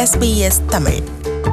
SBS Tamil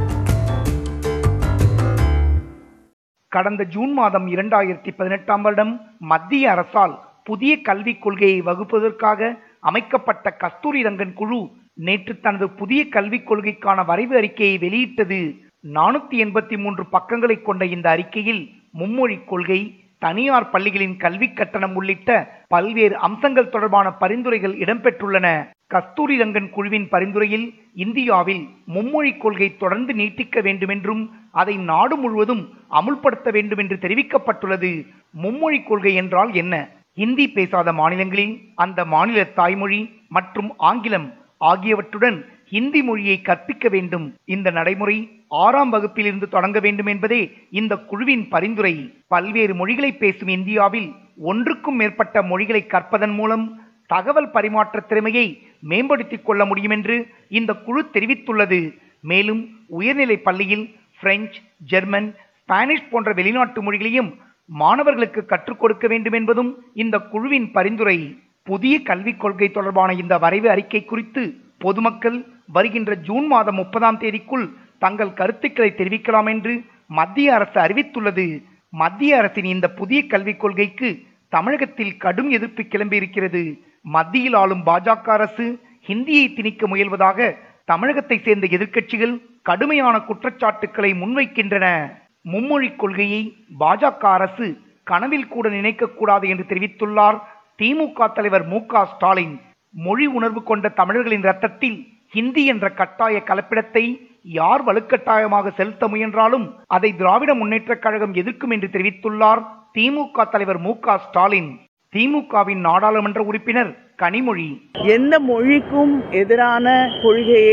கடந்த June மாதம் இரண்டாயிரத்தி பதினெட்டாம் வருடம் மத்திய அரசால் புதிய கல்விக் கொள்கையை வகுப்பதற்காக அமைக்கப்பட்ட கஸ்தூரி ரங்கன் குழு நேற்று தனது புதிய கல்விக் கொள்கைக்கான வரைவு அறிக்கையை வெளியிட்டது நானூத்தி எண்பத்தி மூன்று பக்கங்களை கொண்ட இந்த அறிக்கையில் மும்மொழி கொள்கை தனியார் பள்ளிகளின் கல்வி கட்டணம் உள்ளிட்ட பல்வேறு அம்சங்கள் தொடர்பான பரிந்துரைகள் இடம்பெற்றுள்ளன கஸ்தூரி ரங்கன் குழுவின் பரிந்துரையில் இந்தியாவில் மும்மொழி கொள்கை தொடர்ந்து நீட்டிக்க வேண்டுமென்றும் அதை நாடு முழுவதும் அமுல்படுத்த வேண்டும் என்று தெரிவிக்கப்பட்டுள்ளது மும்மொழி கொள்கை என்றால் என்ன ஹிந்தி பேசாத மாநிலங்களில் அந்த மாநில தாய்மொழி மற்றும் ஆங்கிலம் ஆகியவற்றுடன் ஹிந்தி மொழியை கற்பிக்க வேண்டும் இந்த நடைமுறை ஆறாம் வகுப்பிலிருந்து தொடங்க வேண்டும் என்பதே இந்த குழுவின் பரிந்துரை பல்வேறு மொழிகளை பேசும் இந்தியாவில் ஒன்றுக்கும் மேற்பட்ட மொழிகளை கற்பதன் மூலம் தகவல் பரிமாற்ற திறமையை மேம்படுத்திக் கொள்ள முடியும் என்று இந்த குழு தெரிவித்துள்ளது மேலும் உயர்நிலை பள்ளியில் பிரெஞ்சு ஜெர்மன் ஸ்பானிஷ் போன்ற வெளிநாட்டு மொழிகளையும் மாணவர்களுக்கு கற்றுக் கொடுக்க வேண்டும் என்பதும் இந்த குழுவின் பரிந்துரை புதிய கல்விக் கொள்கை தொடர்பான இந்த வரைவு அறிக்கை குறித்து பொதுமக்கள் வருகின்ற ஜூன் மாதம் முப்பதாம் தேதிக்குள் தங்கள் கருத்துக்களை தெரிவிக்கலாம் என்று மத்திய அரசு அறிவித்துள்ளது மத்திய அரசின் இந்த புதிய கல்விக் கொள்கைக்கு தமிழகத்தில் கடும் எதிர்ப்பு கிளம்பியிருக்கிறது மத்தியில் ஆளும் பாஜக அரசு ஹிந்தியை திணிக்க முயல்வதாக தமிழகத்தை சேர்ந்த எதிர்க்கட்சிகள் கடுமையான குற்றச்சாட்டுக்களை முன்வைக்கின்றன மும்மொழி கொள்கையை பாஜக அரசு கனவில் கூட நினைக்கக்கூடாது என்று தெரிவித்துள்ளார் திமுக தலைவர் மு க ஸ்டாலின் மொழி உணர்வு கொண்ட தமிழர்களின் ரத்தத்தில் ஹிந்தி என்ற கட்டாய கலப்பிடத்தை யார் வலுக்கட்டாயமாக செலுத்த முயன்றாலும் அதை திராவிட முன்னேற்றக் கழகம் எதிர்க்கும் என்று தெரிவித்துள்ளார் திமுக தலைவர் மு க ஸ்டாலின் திமுகவின் நாடாளுமன்ற உறுப்பினர் கனிமொழி எந்த மொழிக்கும் எதிரான கொள்கையை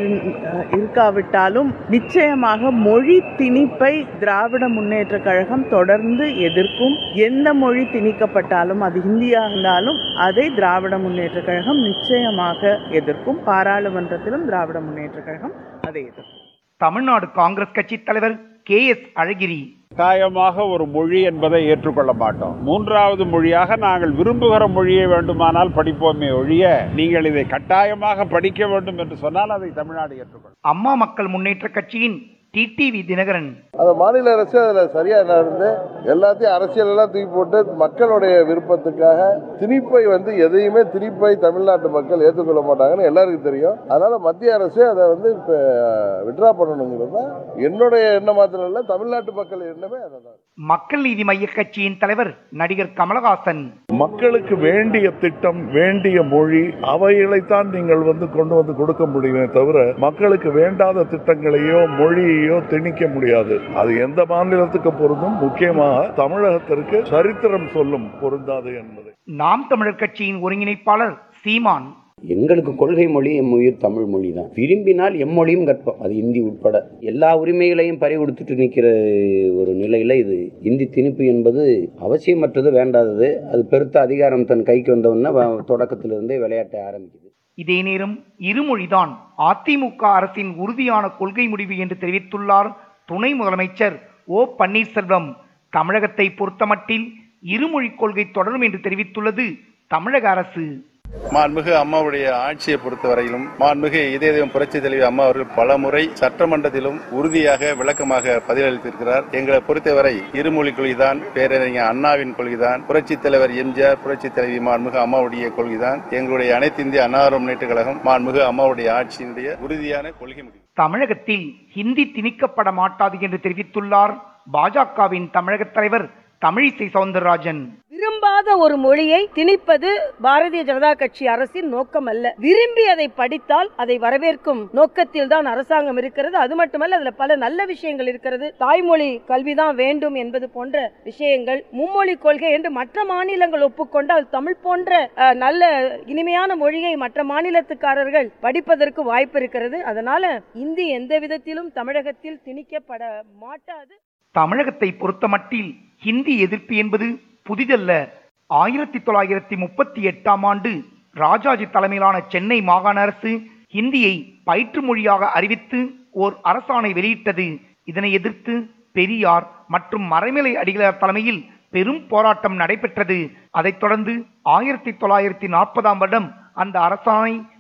கொண்டிருக்காவிட்டாலும் நிச்சயமாக மொழி திணிப்பை திராவிட முன்னேற்ற கழகம் தொடர்ந்து எதிர்க்கும் எந்த மொழி திணிக்கப்பட்டாலும் அது ஹிந்தியாக இருந்தாலும் அதை திராவிட முன்னேற்ற கழகம் நிச்சயமாக எதிர்க்கும் பாராளுமன்றத்திலும் திராவிட முன்னேற்ற கழகம் அதை எதிர்க்கும் தமிழ்நாடு காங்கிரஸ் கட்சி தலைவர் கே எஸ் அழகிரி கட்டாயமாக ஒரு மொழி என்பதை ஏற்றுக்கொள்ள மாட்டோம் மூன்றாவது மொழியாக நாங்கள் விரும்புகிற மொழியை வேண்டுமானால் படிப்போமே ஒழிய நீங்கள் இதை கட்டாயமாக படிக்க வேண்டும் என்று சொன்னால் அதை தமிழ்நாடு ஏற்றுக்கொள்ளும் அம்மா மக்கள் முன்னேற்ற கட்சியின் டிடிவி தினகரன் அந்த மாநில அரசு அதில் சரியாக நடந்து எல்லாத்தையும் அரசியலெல்லாம் தூக்கி போட்டு மக்களுடைய விருப்பத்துக்காக திணிப்பை வந்து எதையுமே திணிப்பை தமிழ்நாட்டு மக்கள் ஏற்றுக்கொள்ள மாட்டாங்கன்னு எல்லாருக்கும் தெரியும் அதனால மத்திய அரசு அதை வந்து இப்போ விட்ரா பண்ணணுங்கிறது தான் என்னுடைய எண்ணம் மாத்திரம் இல்லை தமிழ்நாட்டு மக்கள் எண்ணமே அதை தான் மக்கள் நீதி மைய கட்சியின் தலைவர் நடிகர் கமலஹாசன் மக்களுக்கு வேண்டிய திட்டம் வேண்டிய மொழி அவைகளைத்தான் நீங்கள் வந்து கொண்டு வந்து கொடுக்க முடியுமே தவிர மக்களுக்கு வேண்டாத திட்டங்களையோ மொழியையோ திணிக்க முடியாது அது எந்த மாநிலத்துக்கு பொருந்தும் முக்கியமாக தமிழகத்திற்கு சரித்திரம் சொல்லும் பொருந்தாது என்பதை நாம் தமிழர் கட்சியின் ஒருங்கிணைப்பாளர் சீமான் எங்களுக்கு கொள்கை மொழி எம் உயிர் தமிழ் மொழி தான் விரும்பினால் எம்மொழியும் கற்போம் அது இந்தி உட்பட எல்லா உரிமைகளையும் பறி கொடுத்துட்டு நிற்கிற ஒரு நிலையில் இது இந்தி திணிப்பு என்பது அவசியமற்றது வேண்டாதது அது பெருத்த அதிகாரம் தன் கைக்கு வந்தவுடனே வ- தொடக்கத்திலிருந்தே விளையாட்டை ஆரம்பிக்குது இதே நேரம் இருமொழிதான் அதிமுக அரசின் உறுதியான கொள்கை முடிவு என்று தெரிவித்துள்ளார் துணை முதலமைச்சர் ஓ பன்னீர்செல்வம் தமிழகத்தை பொறுத்தமட்டில் இருமொழி கொள்கை தொடரும் என்று தெரிவித்துள்ளது தமிழக அரசு மாண்புமிகு அம்மாவுடைய ஆட்சியை பொறுத்தவரையிலும் மாண்புமிகு இதய தெய்வம் புரட்சி தலைவி அம்மா அவர்கள் பல முறை சட்டமன்றத்திலும் உறுதியாக விளக்கமாக பதிலளித்திருக்கிறார் எங்களை பொறுத்தவரை இருமொழி கொள்கைதான் பேரறிஞர் அண்ணாவின் கொள்கைதான் புரட்சி தலைவர் எம்ஜிஆர் புரட்சி தலைவி மாண்புமிகு அம்மாவுடைய கொள்கைதான் எங்களுடைய அனைத்து இந்திய அன்னார முன்னேற்ற கழகம் மாண்புமிகு அம்மாவுடைய ஆட்சியினுடைய உறுதியான கொள்கை முடிவு தமிழகத்தில் ஹிந்தி திணிக்கப்பட மாட்டாது என்று தெரிவித்துள்ளார் பாஜகவின் தமிழக தலைவர் தமிழிசை சவுந்தரராஜன் விரும்பாத ஒரு மொழியை திணிப்பது பாரதிய ஜனதா கட்சி அரசின் நோக்கம் அல்ல விரும்பி அதை படித்தால் அதை வரவேற்கும் நோக்கத்தில் தான் அரசாங்கம் இருக்கிறது அது மட்டுமல்ல அதுல பல நல்ல விஷயங்கள் இருக்கிறது தாய்மொழி கல்விதான் வேண்டும் என்பது போன்ற விஷயங்கள் மும்மொழி கொள்கை என்று மற்ற மாநிலங்கள் ஒப்புக்கொண்டால் தமிழ் போன்ற அஹ், நல்ல இனிமையான மொழியை மற்ற மாநிலத்துக்காரர்கள் படிப்பதற்கு வாய்ப்பு இருக்கிறது அதனால இந்தி எந்த விதத்திலும் தமிழகத்தில் திணிக்கப்பட மாட்டாது தமிழகத்தை பொறுத்தமட்டில் ஹிந்தி எதிர்ப்பு என்பது புதிதல்ல ஆயிரத்தி தொள்ளாயிரத்தி முப்பத்தி எட்டாம் ஆண்டு ராஜாஜி தலைமையிலான சென்னை மாகாண அரசு ஹிந்தியை பயிற்று மொழியாக அறிவித்து ஓர் அரசாணை வெளியிட்டது இதனை எதிர்த்து பெரியார் மற்றும் மறைமலை அடிகளார் தலைமையில் பெரும் போராட்டம் நடைபெற்றது அதைத் தொடர்ந்து ஆயிரத்தி தொள்ளாயிரத்தி நாற்பதாம் வருடம் அந்த அரசாணை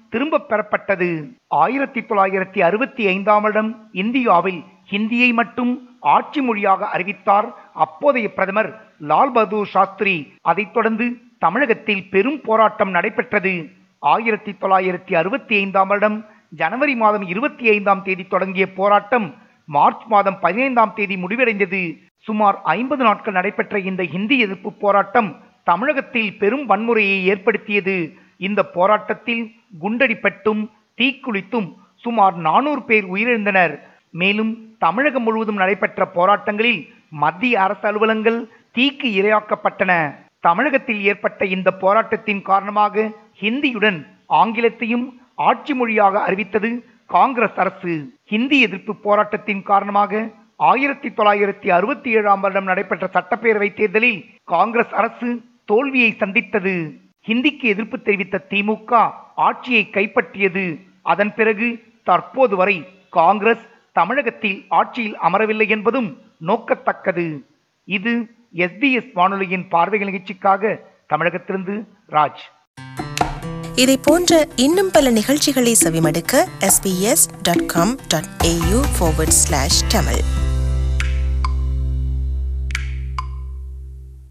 திரும்பப் பெறப்பட்டது ஆயிரத்தி தொள்ளாயிரத்தி அறுபத்தி ஐந்தாம் வருடம் இந்தியாவில் ஹிந்தியை மட்டும் ஆட்சி மொழியாக அறிவித்தார் அப்போதைய பிரதமர் லால் பகதூர் சாஸ்திரி அதைத் தொடர்ந்து தமிழகத்தில் பெரும் போராட்டம் நடைபெற்றது ஆயிரத்தி தொள்ளாயிரத்தி அறுபத்தி ஐந்தாம் வருடம் ஜனவரி மாதம் இருபத்தி ஐந்தாம் தேதி தொடங்கிய போராட்டம் மார்ச் மாதம் பதினைந்தாம் தேதி முடிவடைந்தது சுமார் ஐம்பது நாட்கள் நடைபெற்ற இந்த ஹிந்தி எதிர்ப்பு போராட்டம் தமிழகத்தில் பெரும் வன்முறையை ஏற்படுத்தியது இந்த போராட்டத்தில் குண்டடிப்பட்டும் தீக்குளித்தும் சுமார் நானூறு பேர் உயிரிழந்தனர் மேலும் தமிழகம் முழுவதும் நடைபெற்ற போராட்டங்களில் மத்திய அரசு அலுவலங்கள் தீக்கு இரையாக்கப்பட்டன தமிழகத்தில் ஏற்பட்ட இந்த போராட்டத்தின் காரணமாக ஹிந்தியுடன் ஆங்கிலத்தையும் ஆட்சி மொழியாக அறிவித்தது காங்கிரஸ் அரசு ஹிந்தி எதிர்ப்பு போராட்டத்தின் காரணமாக ஆயிரத்தி தொள்ளாயிரத்தி அறுபத்தி ஏழாம் வருடம் நடைபெற்ற சட்டப்பேரவை தேர்தலில் காங்கிரஸ் அரசு தோல்வியை சந்தித்தது ஹிந்திக்கு எதிர்ப்பு தெரிவித்த திமுக ஆட்சியை கைப்பற்றியது அதன் பிறகு தற்போது வரை காங்கிரஸ் தமிழகத்தில் ஆட்சியில் அமரவில்லை என்பதும் நோக்கத்தக்கது இது எஸ்பிஎஸ் வானொலியின் பார்வைகள் நிகழ்ச்சிக்காக தமிழகத்திலிருந்து ராஜ் இதை போன்ற இன்னும் பல நிகழ்ச்சிகளை செவிமடுக்க sbs.com.au forward slash tamil